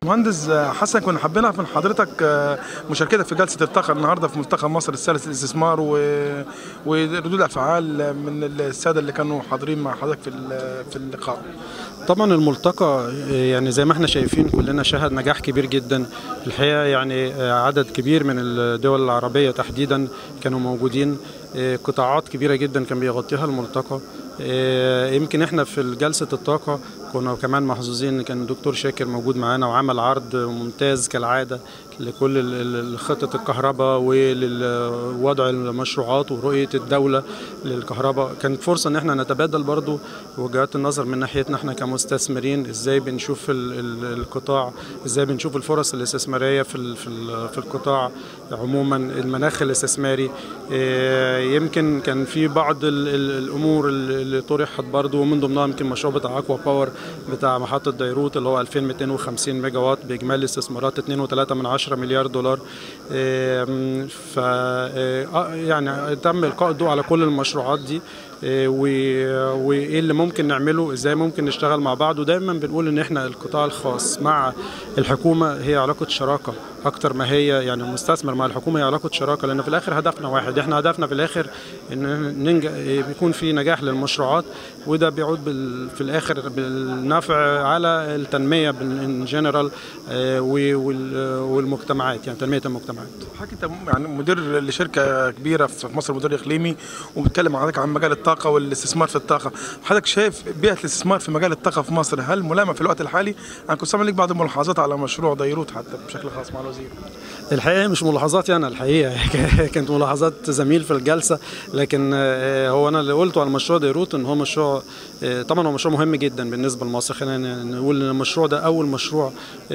مهندس حسن كنا حابين نعرف من حضرتك مشاركتك في جلسه الطاقه النهارده في ملتقى مصر الثالث للاستثمار و... وردود افعال من الساده اللي كانوا حاضرين مع حضرتك في في اللقاء. طبعا الملتقى يعني زي ما احنا شايفين كلنا شهد نجاح كبير جدا الحقيقه يعني عدد كبير من الدول العربيه تحديدا كانوا موجودين قطاعات كبيره جدا كان بيغطيها الملتقى يمكن احنا في جلسه الطاقه كنا كمان محظوظين ان كان الدكتور شاكر موجود معانا وعمل عرض ممتاز كالعاده لكل خطه الكهرباء ولوضع المشروعات ورؤيه الدوله للكهرباء كانت فرصه ان احنا نتبادل برضو وجهات النظر من ناحيتنا احنا كمستثمرين ازاي بنشوف القطاع ازاي بنشوف الفرص الاستثماريه في في القطاع عموما المناخ الاستثماري يمكن كان في بعض الامور اللي طرحت برضو ومن ضمنها يمكن مشروع بتاع اكوا باور بتاع محطه ديروت اللي هو 2250 ميجا وات باجمالي استثمارات 2.3 من 10 مليار دولار ف يعني تم القاء الضوء على كل المشروعات دي وايه اللي ممكن نعمله ازاي ممكن نشتغل مع بعض ودايما بنقول ان احنا القطاع الخاص مع الحكومه هي علاقه شراكه اكتر ما هي يعني المستثمر مع الحكومه هي علاقه شراكه لان في الاخر هدفنا واحد احنا هدفنا في الاخر ان ننجح بيكون في نجاح للمشروعات وده بيعود في الاخر بالنفع على التنميه ان جنرال والمجتمعات يعني تنميه المجتمعات حضرتك انت يعني مدير لشركه كبيره في مصر مدير اقليمي وبتكلم مع حضرتك عن مجال الطاقه والاستثمار في الطاقه حضرتك شايف بيئه الاستثمار في مجال الطاقه في مصر هل ملائمه في الوقت الحالي انا كنت سامع لك بعض الملاحظات على مشروع ديروت حتى بشكل خاص مع الوزير الحقيقه مش ملاحظاتي انا الحقيقه كانت ملاحظات زميل في الجلسه لكن هو انا اللي قلته على مشروع ديروت ان هو مشروع طبعا هو مشروع مهم جدا بالنسبه لمصر خلينا نقول ان المشروع ده اول مشروع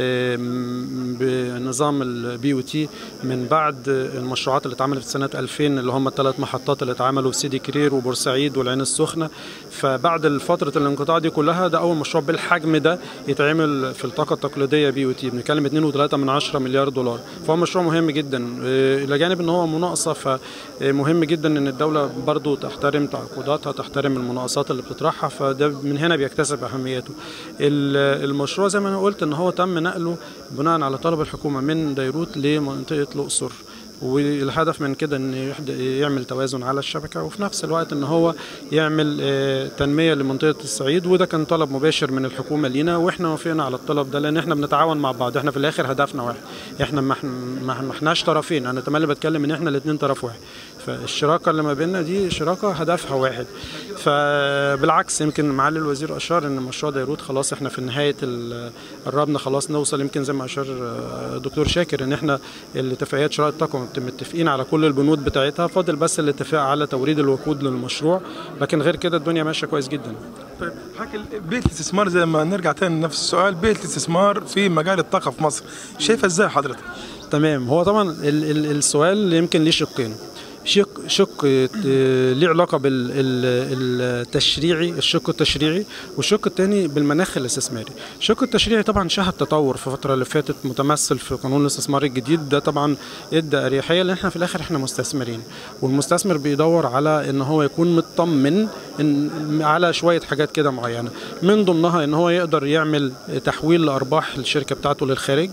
بنظام البي او تي من بعد المشروعات اللي اتعملت في سنه 2000 اللي هم الثلاث محطات اللي اتعملوا في سيدي كرير وبورسعيد والعين السخنه فبعد فتره الانقطاع دي كلها ده اول مشروع بالحجم ده يتعمل في الطاقه التقليديه بي او تي بنتكلم 2.3 من 10 مليار دولار فهو مشروع مهم جدا الى جانب ان هو مناقصه فمهم جدا ان الدوله برضو تحترم تعاقداتها تحترم المناقصات اللي بتطرحها فده من هنا بيكتسب اهميته المشروع زي ما انا قلت ان هو تم نقله بناء على طلب الحكومه من ديروت لمنطقه الاقصر والهدف من كده ان يعمل توازن على الشبكه وفي نفس الوقت ان هو يعمل تنميه لمنطقه الصعيد وده كان طلب مباشر من الحكومه لينا واحنا وافقنا على الطلب ده لان احنا بنتعاون مع بعض احنا في الاخر هدفنا واحد احنا ما احناش طرفين انا تملي بتكلم ان احنا الاثنين طرف واحد فالشراكه اللي ما بيننا دي شراكه هدفها واحد فبالعكس يمكن معالي الوزير اشار ان مشروع ديروت خلاص احنا في نهايه قربنا خلاص نوصل يمكن زي ما اشار الدكتور شاكر ان احنا الاتفاقيات شراء الطاقه متفقين على كل البنود بتاعتها فاضل بس الاتفاق على توريد الوقود للمشروع لكن غير كده الدنيا ماشيه كويس جدا طيب حكي بيئه الاستثمار زي ما نرجع تاني لنفس السؤال بيئه الاستثمار في مجال الطاقه في مصر شايفها ازاي حضرتك تمام هو طبعا ال ال السؤال يمكن ليه شقين شق شق ليه علاقه بالتشريعي الشق التشريعي والشق الثاني بالمناخ الاستثماري الشق التشريعي طبعا شهد تطور في الفتره اللي فاتت متمثل في قانون الاستثمار الجديد ده طبعا ادى اريحيه لان احنا في الاخر احنا مستثمرين والمستثمر بيدور على ان هو يكون مطمن إن على شويه حاجات كده معينه من ضمنها ان هو يقدر يعمل تحويل لارباح الشركه بتاعته للخارج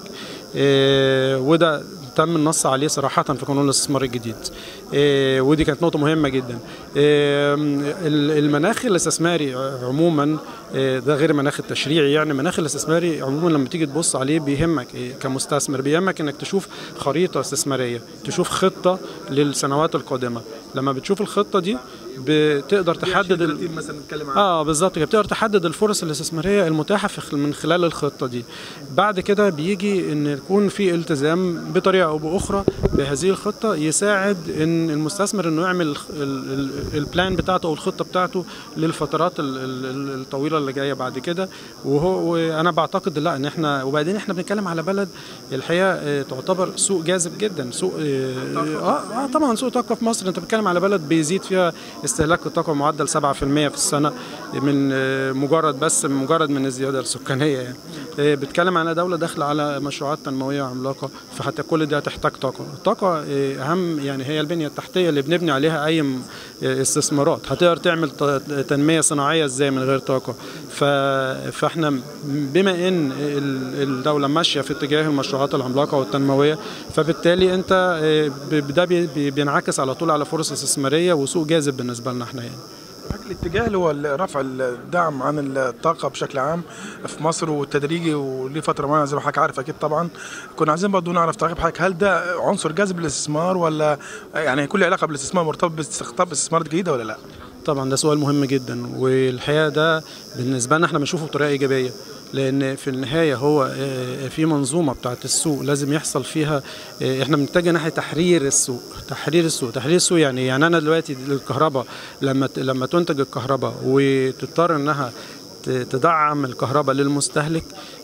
وده تم النص عليه صراحة في قانون الاستثمار الجديد إيه ودي كانت نقطة مهمة جدا إيه المناخ الاستثماري عموما إيه ده غير المناخ التشريعي يعني المناخ الاستثماري عموما لما تيجي تبص عليه بيهمك إيه كمستثمر بيهمك انك تشوف خريطة استثمارية تشوف خطة للسنوات القادمة لما بتشوف الخطة دي بتقدر تحدد ال... اه بالظبط بتقدر تحدد الفرص الاستثماريه المتاحه في من خلال الخطه دي بعد كده بيجي ان يكون في التزام بطريقه او باخرى بهذه الخطه يساعد ان المستثمر انه يعمل البلان بتاعته او الخطه بتاعته للفترات الطويله اللي جايه بعد كده وهو وانا بعتقد لا ان احنا وبعدين احنا بنتكلم على بلد الحقيقه تعتبر سوق جاذب جدا سوق اه, آه طبعا سوق طاقه في مصر انت بتتكلم على بلد بيزيد فيها استهلاك الطاقه معدل 7% في السنه من مجرد بس مجرد من الزياده السكانيه يعني آه، بتكلم على دوله داخله على مشروعات تنمويه عملاقه فحتى كل ده هتحتاج طاقه الطاقه آه، اهم يعني هي البنيه التحتيه اللي بنبني عليها اي م- آه، استثمارات هتقدر تعمل ت- تنميه صناعيه ازاي من غير طاقه ف... فاحنا بما ان ال- الدوله ماشيه في اتجاه المشروعات العملاقه والتنمويه فبالتالي انت آه، ب- ده بي- بي- بينعكس على طول على فرص استثماريه وسوق جاذب بالنسبه لنا احنا يعني الاتجاه اللي هو رفع الدعم عن الطاقة بشكل عام في مصر والتدريجي وليه فترة معينة زي ما حضرتك عارف أكيد طبعا كنا عايزين برضه نعرف تعقيب حضرتك هل ده عنصر جاذب للاستثمار ولا يعني كل علاقة بالاستثمار مرتبط باستقطاب استثمارات جديدة ولا لا؟ طبعا ده سؤال مهم جدا والحقيقه ده بالنسبه لنا احنا بنشوفه بطريقه ايجابيه لان في النهايه هو آه، في منظومه بتاعت السوق لازم يحصل فيها آه، احنا بنتجه ناحيه تحرير السوق تحرير السوق تحرير السوق يعني يعني انا دلوقتي الكهرباء لما ت- لما تنتج الكهرباء وتضطر انها ت- تدعم الكهرباء للمستهلك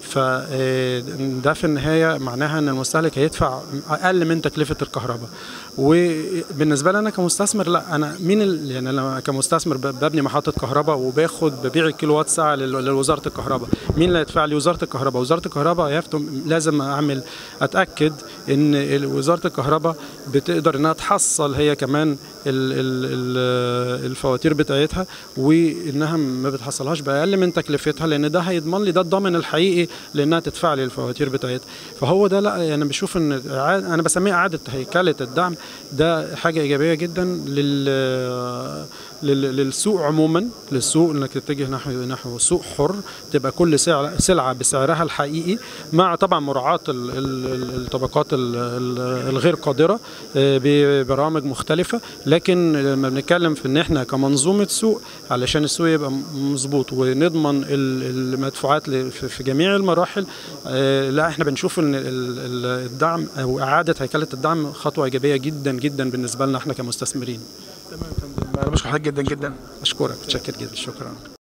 فده في النهايه معناها ان المستهلك هيدفع اقل من تكلفه الكهرباء وبالنسبه لي انا كمستثمر لا انا مين ال... يعني انا كمستثمر ب- ببني محطه كهرباء وباخد ببيع الكيلو وات ساعه لل- لوزاره الكهرباء مين اللي هيدفع لي وزاره الكهرباء وزاره الكهرباء يفتم لازم اعمل اتاكد ان ال- وزاره الكهرباء بتقدر انها تحصل هي كمان ال... ال... ال... الفواتير بتاعتها وانها ما بتحصلهاش باقل من تكلفتها لان ده هيضمن لي ده الضامن الحقيقي لانها تدفع لي الفواتير بتاعتها فهو ده لا انا بشوف ان إعادة- انا بسميه اعاده هيكله الدعم ده حاجه ايجابيه جدا لل لل- للسوق عموما للسوق انك تتجه نحو نحو سوق حر تبقى كل سلعه سلعه بسعرها الحقيقي مع طبعا مراعاه ال- ال- ال- الطبقات ال- ال- الغير قادره آه، ببرامج مختلفه لكن لما بنتكلم في ان احنا كمنظومه سوق علشان السوق يبقى مظبوط ونضمن ال- المدفوعات ل- في في جميع المراحل آه، لا احنا بنشوف ان ال- ال- الدعم او اعاده هيكله الدعم خطوه ايجابيه جدا جدا بالنسبه لنا احنا كمستثمرين تمام يا فندم انا بشكر حضرتك جدا جدا اشكرك متشكر جدا شكرا